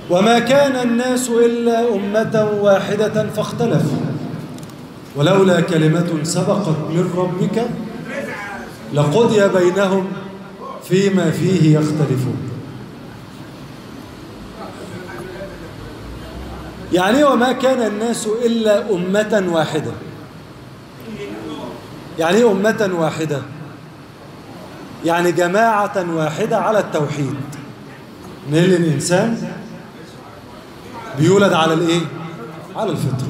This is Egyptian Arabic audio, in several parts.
وما كان الناس إلا أمة واحدة فاختلفوا ولولا كلمة سبقت من ربك لقضي بينهم فيما فيه يختلفون يعني وما كان الناس إلا أمة واحدة يعني أمة واحدة يعني جماعة واحدة على التوحيد نيل الإنسان بيولد على الإيه؟ على الفطر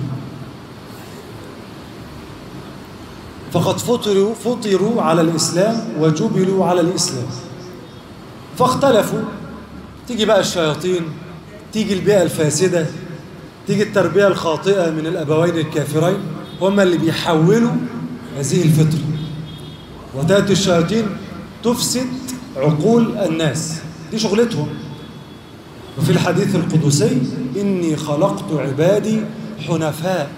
فقد فطروا فطروا على الإسلام وجبلوا على الإسلام فاختلفوا تيجي بقى الشياطين تيجي البيئة الفاسدة تيجي التربية الخاطئة من الأبوين الكافرين هم اللي بيحولوا هذه الفطرة وتأتي الشياطين تفسد عقول الناس دي شغلتهم وفي الحديث القدسي إني خلقت عبادي حنفاء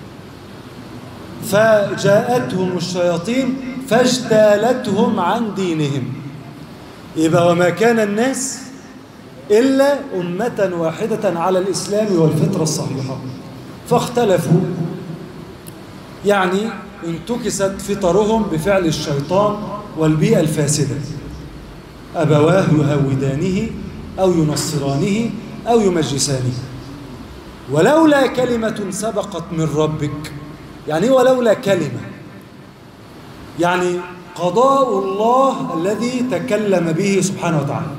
فجاءتهم الشياطين فاجتالتهم عن دينهم يبقى وما كان الناس إلا أمة واحدة على الإسلام والفطرة الصحيحة فاختلفوا يعني انتكست فطرهم بفعل الشيطان والبيئة الفاسدة أبواه يهودانه أو ينصرانه أو يمجسانه ولولا كلمة سبقت من ربك يعني ولولا كلمة يعني قضاء الله الذي تكلم به سبحانه وتعالى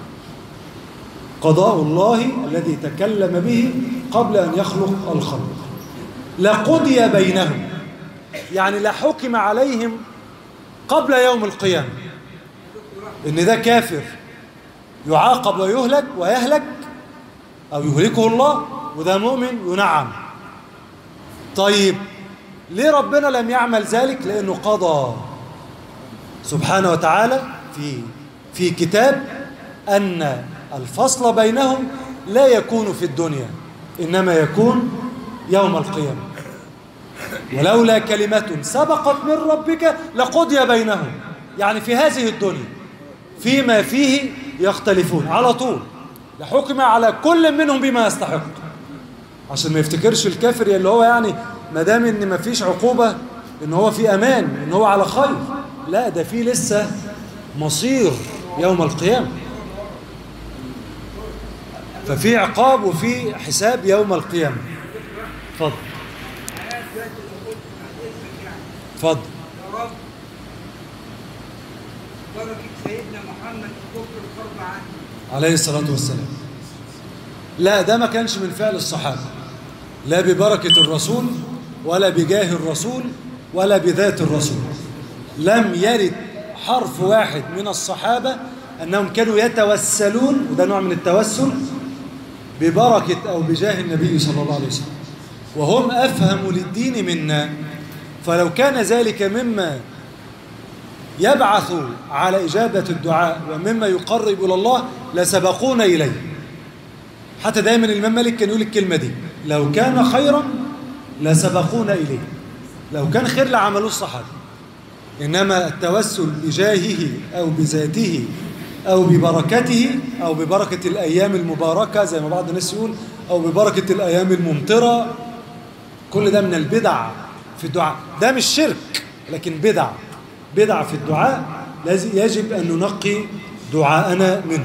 قضاء الله الذي تكلم به قبل أن يخلق الخلق لقضي بينهم يعني لحكم عليهم قبل يوم القيامة إن ده كافر يعاقب ويهلك ويهلك أو يهلكه الله وده مؤمن ينعم طيب ليه ربنا لم يعمل ذلك لأنه قضى سبحانه وتعالى في في كتاب أن الفصل بينهم لا يكون في الدنيا إنما يكون يوم القيامة ولولا كلمة سبقت من ربك لقضي بينهم يعني في هذه الدنيا فيما فيه يختلفون على طول لحكم على كل منهم بما يستحق عشان ما يفتكرش الكافر اللي هو يعني ما دام ان ما فيش عقوبة ان هو في امان ان هو على خير لا ده في لسه مصير يوم القيامة ففي عقاب وفي حساب يوم القيامة اتفضل اتفضل يا رب بركة سيدنا محمد كفر الفرض عني عليه الصلاة والسلام لا ده ما كانش من فعل الصحابة لا ببركة الرسول ولا بجاه الرسول ولا بذات الرسول لم يرد حرف واحد من الصحابة أنهم كانوا يتوسلون وده نوع من التوسل ببركة أو بجاه النبي صلى الله عليه وسلم وهم أفهم للدين منا فلو كان ذلك مما يبعث على إجابة الدعاء ومما يقرب إلى الله لسبقونا إليه حتى دايما الإمام مالك كان يقول الكلمة دي لو كان خيرا لسبقونا إليه لو كان خير لعملوه الصحابة إنما التوسل بجاهه أو بذاته أو ببركته أو ببركة الأيام المباركة زي ما بعض الناس يقول أو ببركة الأيام الممطرة كل ده من البدع في الدعاء ده مش شرك لكن بدع بدع في الدعاء لازم يجب أن ننقي دعاءنا منه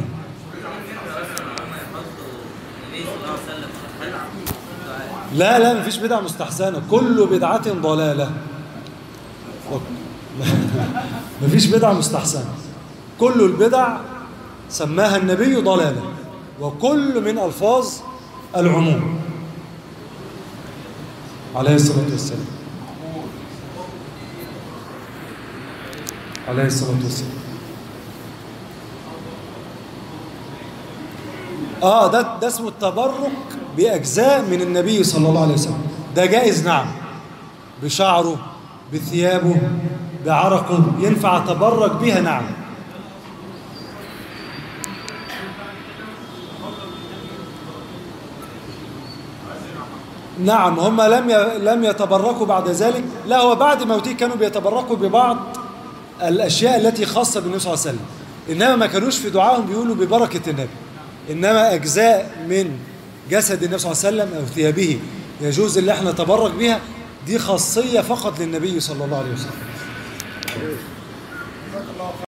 لا لا مفيش بدع مستحسنة كل بدعة ضلالة مفيش بدع مستحسنة كل البدع سماها النبي ضلالة وكل من ألفاظ العموم عليه الصلاة والسلام عليه الصلاة والسلام آه ده, ده اسمه التبرك بأجزاء من النبي صلى الله عليه وسلم ده جائز نعم بشعره بثيابه بعرقه ينفع تبرك بها نعم نعم هم لم لم يتبركوا بعد ذلك لا هو بعد موته كانوا بيتبركوا ببعض الأشياء التي خاصة بالنبي صلى الله عليه وسلم إنما ما كانوش في دعائهم بيقولوا ببركة النبي إنما أجزاء من جسد النبي صلى الله عليه وسلم أو ثيابه يجوز اللي احنا نتبرك بها دي خاصية فقط للنبي صلى الله عليه وسلم